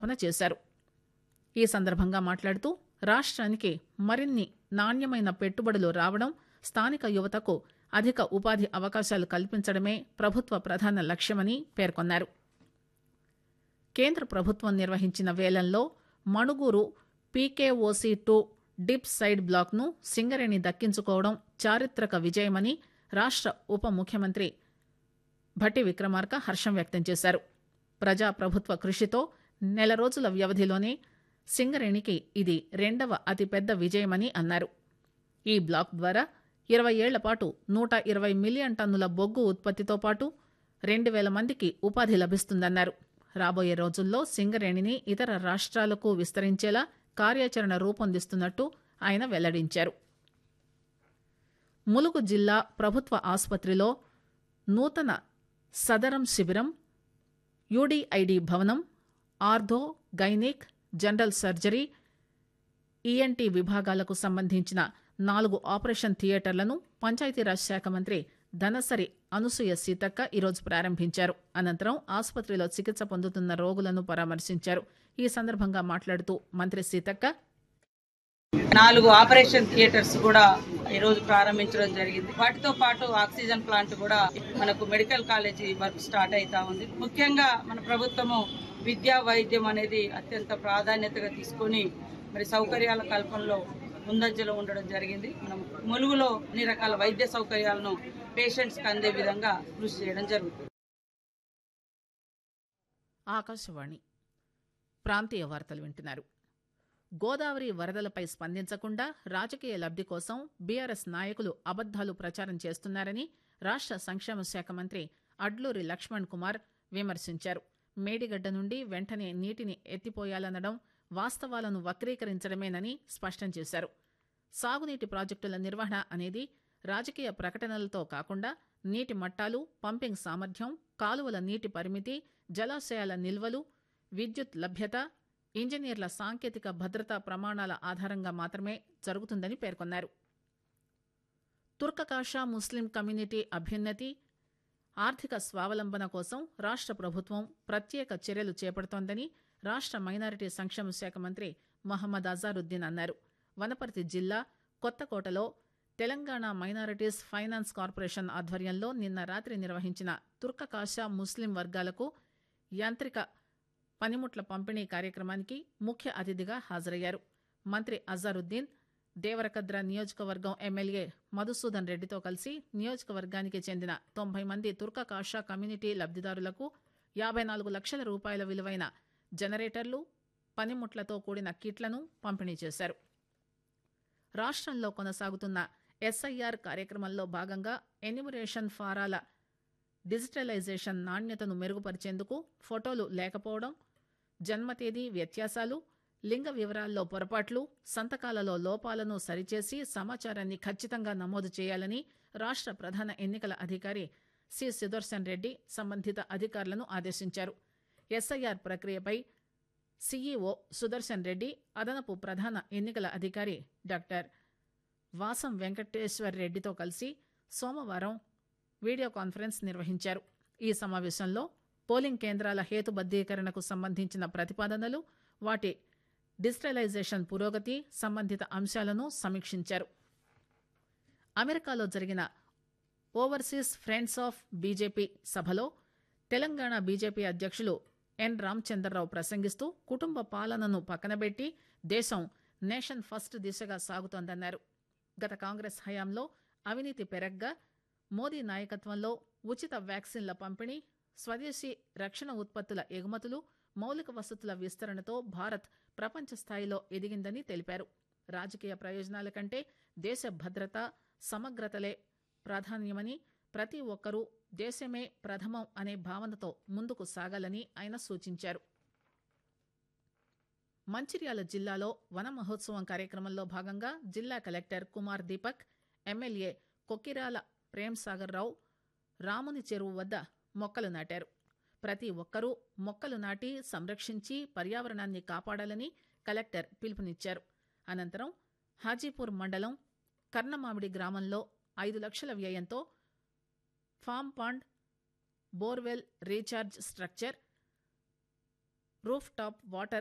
ప్రకటన చేశారు ఈ సందర్భంగా మాట్లాడుతూ రాష్ట్రానికి మరిన్ని నాణ్యమైన పెట్టుబడులు రావడం స్థానిక యువతకు అధిక ఉపాధి అవకాశాలు కల్పించడమే ప్రభుత్వ ప్రధాన లక్ష్యమని పేర్కొన్నారు కేంద్ర ప్రభుత్వం నిర్వహించిన వేలంలో Manuguru PKOC two dip side బ్లాక్ను సింగరేణి దక్కించుకోవడం చారిత్రక విజయమని రాష్ట్ర ఉప ముఖ్యమంత్రి భట్టి విక్రమార్క హర్షం వ్యక్తం చేశారు ప్రజా ప్రభుత్వ కృషితో నెల రోజుల వ్యవధిలోనే సింగరేణికి ఇది రెండవ అతిపెద్ద విజయమని అన్నారు ఈ బ్లాక్ ద్వారా ఇరవై ఏళ్ల పాటు నూట ఇరవై మిలియన్ టన్నుల బొగ్గు ఉత్పత్తితో పాటు రెండు వేల మందికి ఉపాధి లభిస్తుందన్నారు రాబోయే రోజుల్లో సింగరేణిని ఇతర రాష్ట్రాలకు విస్తరించేలా కార్యాచరణ రూపొందిస్తున్నట్టు ఆయన వెల్లడించారు ములుగు జిల్లా ప్రభుత్వ ఆసుపత్రిలో నూతన సదరం శిబిరం యూడీఐడి భవనం ortho gynaec general surgery ENT విభాగాలకు సంబంధించిన నాలుగు ఆపరేషన్ థియేటర్లను పంచాయతీరాజ్ శాఖ మంత్రి ధనసరి అనసూయ సీతక్క ఈరోజు ప్రారంభించారు అనంతరం ఆసుపత్రిలో చికిత్స పొందుతున్న రోగులను పరామర్శించారు ఈ సందర్భంగా మాట్లాడుతూ మంత్రి సీతక్క నాలుగు ఆపరేషన్ థియేటర్స్ కూడా ఈ రోజు ప్రారంభించడం జరిగింది వాటితో పాటు ఆక్సిజన్ ప్లాంట్ కూడా మనకు మెడికల్ కాలేజీ వర్క్ స్టార్ట్ అవుతా ఉంది ముఖ్యంగా మన ప్రభుత్వము విద్యా వైద్యం అనేది అత్యంత ప్రాధాన్యతగా తీసుకొని మరి సౌకర్యాల కల్పనలో ముందంజలో ఉండడం జరిగింది మనం ములుగులో అన్ని రకాల వైద్య సౌకర్యాలను పేషెంట్స్ కి అందే విధంగా కృషి చేయడం జరుగుతుంది ఆకాశవాణి ప్రాంతీయ వార్తలు వింటున్నారు గోదావరి వరదలపై స్పందించకుండా రాజకీయ లబ్ది కోసం బీఆర్ఎస్ నాయకులు అబద్దాలు ప్రచారం చేస్తున్నారని రాష్ట్ర సంక్షేమ శాఖ మంత్రి అడ్లూరి లక్ష్మణ్ కుమార్ విమర్శించారు మేడిగడ్డ నుండి వెంటనే నీటిని ఎత్తిపోయాలనడం వాస్తవాలను వక్రీకరించడమేనని స్పష్టం చేశారు సాగునీటి ప్రాజెక్టుల నిర్వహణ అనేది రాజకీయ ప్రకటనలతో కాకుండా నీటి మట్టాలు పంపింగ్ సామర్థ్యం కాలువల నీటి పరిమితి జలాశయాల నిల్వలు విద్యుత్ లభ్యత ఇంజనీర్ల సాంకేతిక భద్రతా ప్రమాణాల ఆధారంగా మాత్రమే జరుగుతుందని పేర్కొన్నారు తుర్కకాషా ముస్లిం కమ్యూనిటీ అభ్యున్నతి ఆర్థిక స్వావలంబన కోసం రాష్ట్ర ప్రభుత్వం ప్రత్యేక చర్యలు చేపడుతోందని రాష్ట్ర మైనారిటీ సంక్షేమ శాఖ మంత్రి మహమ్మద్ అజారుద్దీన్ అన్నారు వనపర్తి జిల్లా కొత్తకోటలో తెలంగాణ మైనారిటీస్ ఫైనాన్స్ కార్పొరేషన్ ఆధ్వర్యంలో నిన్న రాత్రి నిర్వహించిన తుర్కకాషా ముస్లిం వర్గాలకు యాంత్రిక పనిముట్ల పంపిణీ కార్యక్రమానికి ముఖ్య అతిథిగా హాజరయ్యారు మంత్రి అజారుద్దీన్ దేవరకద్ర నియోజకవర్గం ఎమ్మెల్యే మధుసూదన్ రెడ్డితో కలిసి నియోజకవర్గానికి చెందిన తొంభై మంది తుర్కకాషా కమ్యూనిటీ లబ్దిదారులకు యాభై నాలుగు లక్షల రూపాయల విలువైన జనరేటర్లు పనిముట్లతో కూడిన కిట్లను పంపిణీ చేశారు రాష్ట్రంలో కొనసాగుతున్న ఎస్ఐఆర్ కార్యక్రమంలో భాగంగా ఎన్యుమరేషన్ ఫారాల డిజిటలైజేషన్ నాణ్యతను మెరుగుపరిచేందుకు ఫోటోలు లేకపోవడం జన్మ తేదీ వ్యత్యాసాలు లింగ వివరాల్లో పొరపాట్లు సంతకాలలో లోపాలను సరిచేసి సమాచారాన్ని ఖచ్చితంగా నమోదు చేయాలని రాష్ట్ర ప్రధాన ఎన్నికల అధికారి సి సుదర్శన్ రెడ్డి సంబంధిత అధికారులను ఆదేశించారు ఎస్ఐఆర్ ప్రక్రియపై సీఈఓ సుదర్శన్ రెడ్డి అదనపు ప్రధాన ఎన్నికల అధికారి డాక్టర్ వాసం వెంకటేశ్వర్ రెడ్డితో కలిసి సోమవారం వీడియో కాన్ఫరెన్స్ నిర్వహించారు ఈ సమావేశంలో పోలింగ్ కేంద్రాల హేతుబద్దీకరణకు సంబంధించిన ప్రతిపాదనలు వాటి డిజిటలైజేషన్ పురోగతి సంబంధిత అంశాలను సమీక్షించారు అమెరికాలో జరిగిన ఓవర్సీస్ ఫ్రెండ్స్ ఆఫ్ బీజేపీ సభలో తెలంగాణ బీజేపీ అధ్యక్షులు ఎన్ రామచంద్రరావు ప్రసంగిస్తూ కుటుంబ పాలనను పక్కనబెట్టి దేశం నేషన్ ఫస్ట్ దిశగా సాగుతోందన్నారు గత కాంగ్రెస్ హయాంలో అవినీతి పెరగ్గా మోదీ నాయకత్వంలో ఉచిత వ్యాక్సిన్ల పంపిణీ స్వదేశీ రక్షణ ఉత్పత్తుల ఎగుమతులు మౌలిక వసతుల విస్తరణతో భారత్ ప్రపంచ స్థాయిలో ఎదిగిందని తెలిపారు రాజకీయ ప్రయోజనాల కంటే దేశ భద్రత సమగ్రతలే ప్రాధాన్యమని ప్రతి ఒక్కరూ దేశమే ప్రథమం అనే భావనతో ముందుకు సాగాలని ఆయన సూచించారు మంచిర్యాల జిల్లాలో వన మహోత్సవం కార్యక్రమంలో భాగంగా జిల్లా కలెక్టర్ కుమార్ దీపక్ ఎమ్మెల్యే కొక్కిరాల ప్రేమ్ సాగర్ రావు రాముని చెరువు వద్ద మొక్కలు నాటారు ప్రతి ఒక్కరూ మొక్కలు నాటి సంరక్షించి పర్యావరణాన్ని కాపాడాలని కలెక్టర్ పిలుపునిచ్చారు అనంతరం హాజీపూర్ మండలం కర్ణమామిడి గ్రామంలో ఐదు లక్షల వ్యయంతో farm pond borewell recharge structure roof top water